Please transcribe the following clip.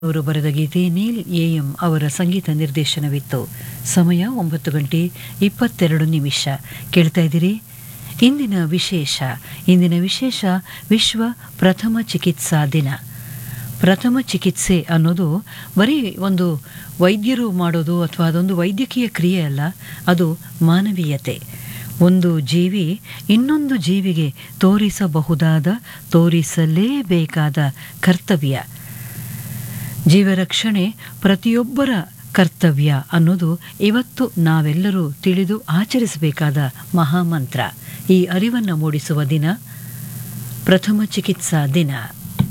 ಅವರು ಬರೆದ ಗೀತೆ ನೀಲ್ ಎಎಂ ಅವರ ಸಂಗೀತ ನಿರ್ದೇಶನವಿತ್ತು ಸಮಯ ಒಂಬತ್ತು ಗಂಟೆ ಇಪ್ಪತ್ತೆರಡು ನಿಮಿಷ ಕೇಳ್ತಾ ಇದ್ದೀರಿ ಇಂದಿನ ವಿಶೇಷ ಇಂದಿನ ವಿಶೇಷ ವಿಶ್ವ ಪ್ರಥಮ ಚಿಕಿತ್ಸಾ ದಿನ ಪ್ರಥಮ ಚಿಕಿತ್ಸೆ ಅನ್ನೋದು ಬರೀ ಒಂದು ವೈದ್ಯರು ಮಾಡೋದು ಅಥವಾ ಅದೊಂದು ವೈದ್ಯಕೀಯ ಕ್ರಿಯೆ ಅಲ್ಲ ಅದು ಮಾನವೀಯತೆ ಒಂದು ಜೀವಿ ಇನ್ನೊಂದು ಜೀವಿಗೆ ತೋರಿಸಬಹುದಾದ ತೋರಿಸಲೇಬೇಕಾದ ಕರ್ತವ್ಯ ಜೀವರಕ್ಷಣೆ ಪ್ರತಿಯೊಬ್ಬರ ಕರ್ತವ್ಯ ಅನ್ನೋದು ಇವತ್ತು ನಾವೆಲ್ಲರೂ ತಿಳಿದು ಆಚರಿಸಬೇಕಾದ ಮಹಾಮಂತ್ರ ಈ ಅರಿವನ್ನು ಮೂಡಿಸುವ ದಿನ ಪ್ರಥಮ ಚಿಕಿತ್ಸಾ ದಿನ